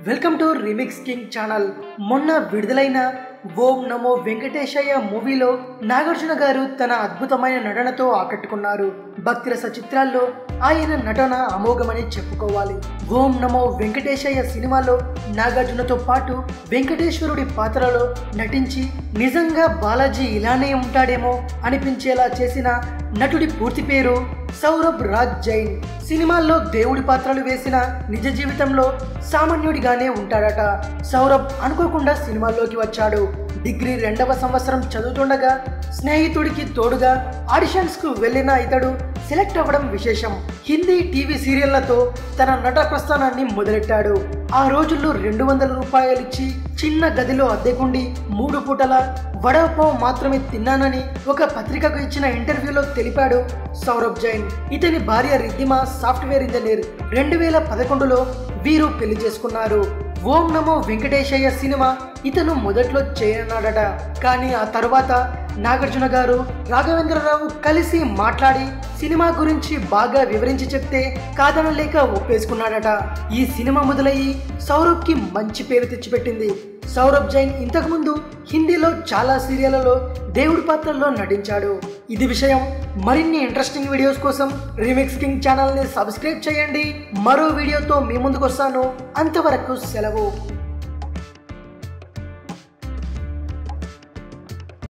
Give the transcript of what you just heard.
welcome to remix king channel మొన్న విడుదలైన ఓం నమో వెంకటేశయ్య మూవీలో నాగార్జున గారు తన అద్భుతమైన నటనతో ఆకట్టుకున్నారు భక్తిరస చిత్రాల్లో ఆయన నటన అమోఘమని చెప్పుకోవాలి ఓం నమో వెంకటేశయ్య సినిమాలో నాగార్జునతో పాటు వెంకటేశ్వరుడి పాత్రలో నటించి నిజంగా బాలాజీ ఇలానే ఉంటాడేమో అనిపించేలా చేసిన నటుడి పూర్తి పేరు సౌరభ్ రాజ్ జైన్ సినిమాల్లో దేవుడి పాత్రలు వేసిన నిజ జీవితంలో సామాన్యుడిగానే ఉంటాడట సౌరభ్ అనుకోకుండా సినిమాల్లోకి వచ్చాడు డిగ్రీ రెండవ సంవత్సరం చదువుతుండగా స్నేహితుడికి తోడుగా ఆడిషన్స్ కు వెళ్ళిన ఇతడు సెలెక్ట్ అవ్వడం విశేషం హిందీ టీవీ సీరియళ్లతో తన నట ప్రస్థానాన్ని మొదలెట్టాడు ఆ రోజుల్లో రెండు వందల రూపాయలిచ్చి చిన్న గదిలో అద్దెకుండి మూడు పూటల వడపావ్ మాత్రమే తిన్నానని ఒక పత్రికకు ఇచ్చిన ఇంటర్వ్యూలో తెలిపాడు సౌరభ్ జైన్ ఇతని భార్య రిద్దిమ సాఫ్ట్వేర్ ఇంజనీర్ రెండు వేల పదకొండులో వీరు పెళ్లి చేసుకున్నారు ఓం నమో వెంకటేశయ్య సినిమా ఇతను మొదట్లో చేయనన్నాడట కానీ ఆ తర్వాత నాగార్జున గారు రాఘవేంద్రరావు కలిసి మాట్లాడి సినిమా గురించి బాగా వివరించి చెప్తే కాదనలేక ఒప్పేసుకున్నాడట ఈ సినిమా మొదలయ్యి సౌరభ్కి మంచి పేరు తెచ్చిపెట్టింది సౌరభ్ జైన్ ఇంతకుముందు హిందీలో చాలా సీరియళ్లలో దేవుడి పాత్రల్లో నటించాడు ఇది విషయం మరిన్ని ఇంట్రెస్టింగ్ వీడియోస్ కోసం రీమిక్స్ కింగ్ ఛానల్ని సబ్స్క్రైబ్ చేయండి మరో వీడియోతో మీ ముందుకు వస్తాను అంతవరకు సెలవు